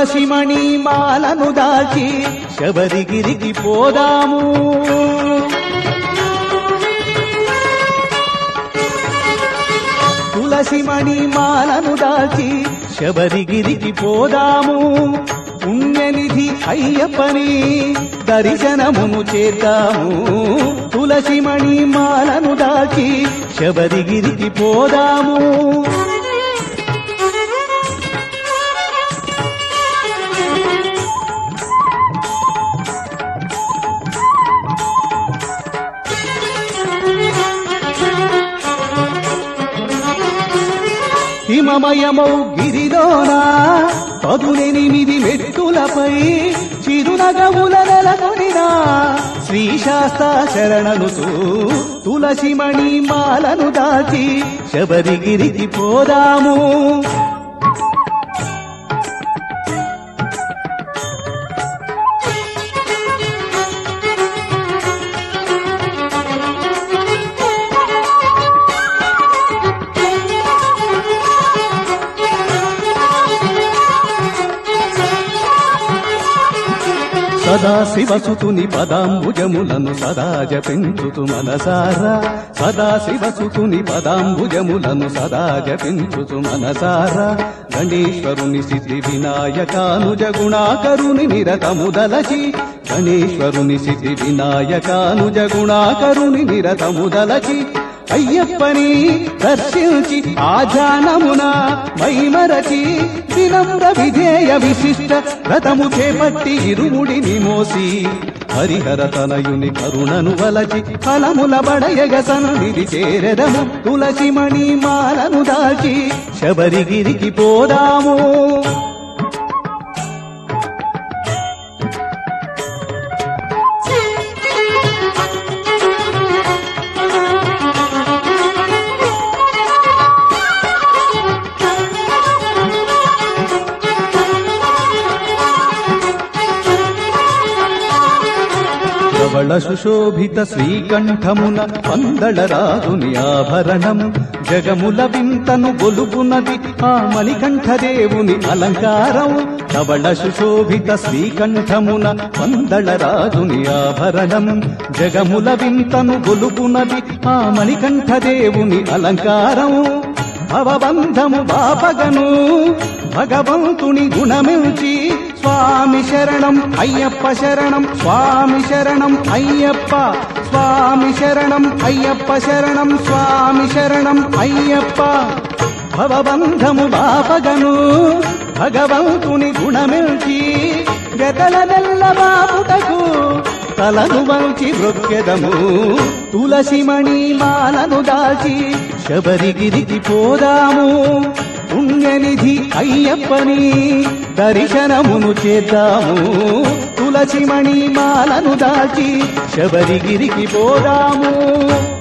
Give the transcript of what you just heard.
తులసిమణి మాలను దాల్చి శబరిగిరికి పోదాము తులసిమణి మాలను దాల్చి శబరిగిరికి పోదాము పుణ్యనిధి అయ్యప్పని దర్శనమును చేద్దాము తులసిమణి మాలను దాల్చి శబరిగిరికి పోదాము హిమమయమౌ గిరిలోన పదునెనిమిది మెట్టులపై చిరునగముల నెలకొనినా శ్రీశాస్త శరణనుతూ తులసిమణి మాలను దాచి శబరిగిరికి పోదాము సదా శివసుతుని పదాంబుజములను సదా జపించుతు మనసారా సదా శివసుతుని పదాంబుజములను సదా జపించుతు మనసారా గణేశ్వరుని సిద్ధి వినాయకానుజ గుణాకరుని నిరతముదలచి గణేశ్వరుని సిద్ధి వినాయకానుజ గుణాకరుని నిరతముదలచి అయ్యప్పని దర్శించి ఆజానమున మైమరచి వినమ్ర విధేయ విశిష్ట రథము చేపట్టి ఇరుముడిని మోసి హరిహర తనయుని కరుణను వలచి ఫలముల బడయగ సన్నిధి చేరెదము తులసి మణి మాలను దాచి శబరిగిరికి పోదాము ధవళ సుశోభిత శ్రీకంఠమున పందళ రాజుని ఆభరణం జగముల వింతను గొలుపునది ఆ మణికంఠదేవుని అలంకారం ధవళ సుశోభిత శ్రీకంఠమున పందళ రాజుని ఆభరణం జగముల వింతను గొలుపునది ఆ మణికంఠదేవుని అలంకారం భవబంధము బాపగను భగవంతుని గుణమిల్చి స్వామి శరణం అయ్యప్ప శరణం స్వామి శరణం అయ్యప్ప స్వామి శరణం అయ్యప్ప శరణం స్వామి శరణం అయ్యప్ప భవబంధము బాపగను భగవంతుని గుణమిల్చి గతల నెల్ల బాపుటకు తలను వంచి వృక్కెదము తులసిమణి మాలను దాచి శబరిగిరికి పోదాము పుణ్యనిధి అయ్యప్పని దర్శనమును చేద్దాము తులసిమణి మాలను దాచి శబరిగిరికి పోదాము